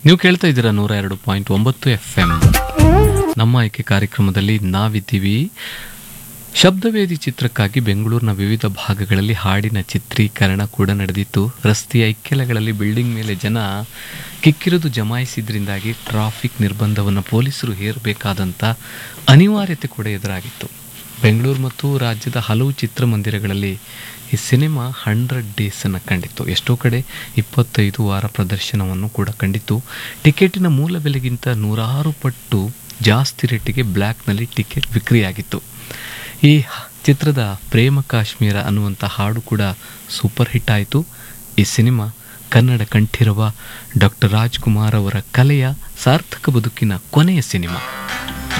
ನೀವು ಕೇಳ್ತಾ ಇದ್ದೀರಾ ನೂರ ಎರಡು ಪಾಯಿಂಟ್ ಒಂಬತ್ತು ಎಫ್ ಎಂ ನಮ್ಮ ಆಯ್ಕೆ ಕಾರ್ಯಕ್ರಮದಲ್ಲಿ ನಾವಿದ್ದೀವಿ ಶಬ್ದವೇದಿ ಚಿತ್ರಕ್ಕಾಗಿ ಬೆಂಗಳೂರಿನ ವಿವಿಧ ಭಾಗಗಳಲ್ಲಿ ಹಾಡಿನ ಚಿತ್ರೀಕರಣ ಕೂಡ ನಡೆದಿತ್ತು ರಸ್ತೆಯ ಇಕ್ಕೆಲಗಳಲ್ಲಿ ಬಿಲ್ಡಿಂಗ್ ಮೇಲೆ ಜನ ಕಿಕ್ಕಿರಿದು ಜಮಾಯಿಸಿದ್ರಿಂದಾಗಿ ಟ್ರಾಫಿಕ್ ನಿರ್ಬಂಧವನ್ನು ಪೊಲೀಸರು ಹೇರಬೇಕಾದಂಥ ಅನಿವಾರ್ಯತೆ ಕೂಡ ಎದುರಾಗಿತ್ತು ಬೆಂಗಳೂರು ಮತ್ತು ರಾಜ್ಯದ ಹಲವು ಚಿತ್ರಮಂದಿರಗಳಲ್ಲಿ ಈ ಸಿನಿಮಾ ಹಂಡ್ರೆಡ್ ಡೇಸನ್ನು ಕಂಡಿತ್ತು ಎಷ್ಟೋ ಕಡೆ ಇಪ್ಪತ್ತೈದು ವಾರ ಪ್ರದರ್ಶನವನ್ನು ಕೂಡ ಕಂಡಿತ್ತು ಟಿಕೆಟಿನ ಮೂಲ ಬೆಲೆಗಿಂತ ನೂರಾರು ಪಟ್ಟು ಜಾಸ್ತಿ ರೇಟಿಗೆ ಬ್ಲ್ಯಾಕ್ನಲ್ಲಿ ಟಿಕೆಟ್ ವಿಕ್ರಿಯಾಗಿತ್ತು ಈ ಹ- ಚಿತ್ರದ ಪ್ರೇಮ ಕಾಶ್ಮೀರ ಅನ್ನುವಂಥ ಹಾಡು ಕೂಡ ಸೂಪರ್ ಹಿಟ್ ಆಯಿತು ಈ ಸಿನಿಮಾ ಕನ್ನಡ ಕಂಠಿರವ ಡಾಕ್ಟರ್ ರಾಜ್ಕುಮಾರ್ ಅವರ ಕಲೆಯ ಸಾರ್ಥಕ ಬದುಕಿನ ಕೊನೆಯ ಸಿನಿಮಾ